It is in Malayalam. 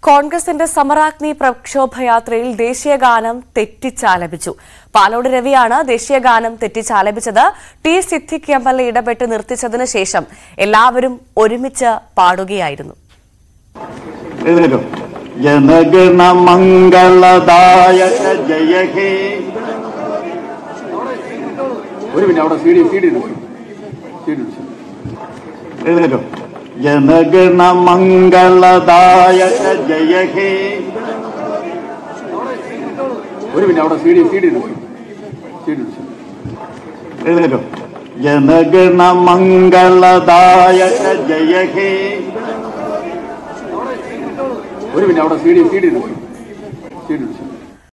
കോൺഗ്രസിന്റെ സമരാഗ്നി പ്രക്ഷോഭയാത്രയിൽ ദേശീയഗാനം തെറ്റിച്ചാലപിച്ചു പാലോട് രവിയാണ് ദേശീയഗാനം തെറ്റിച്ചാലപിച്ചത് T Siddique M L A ഇടപെട്ട് നിർത്തിച്ചതിനു ശേഷം എല്ലാവരും ഒരുമിച്ച് പാടുകയായിരുന്നു എഴുന്നേറ്റോ ജനഗണ മംഗളദായക ജയ ഹേ ഒരു മിനിറ്റ് അവിടെ C D C D C D എഴുന്നേറ്റോ ജനഗണ മംഗളദായക ജയ ഹേ ഒരു മിനിറ്റ് അവിടെ C D C D C D എഴുന്നേറ്റോ ജനഗണ മംഗളദായക ജയ ഹേ ഒരു മിനിറ്റ് അവിടെ C D C D C D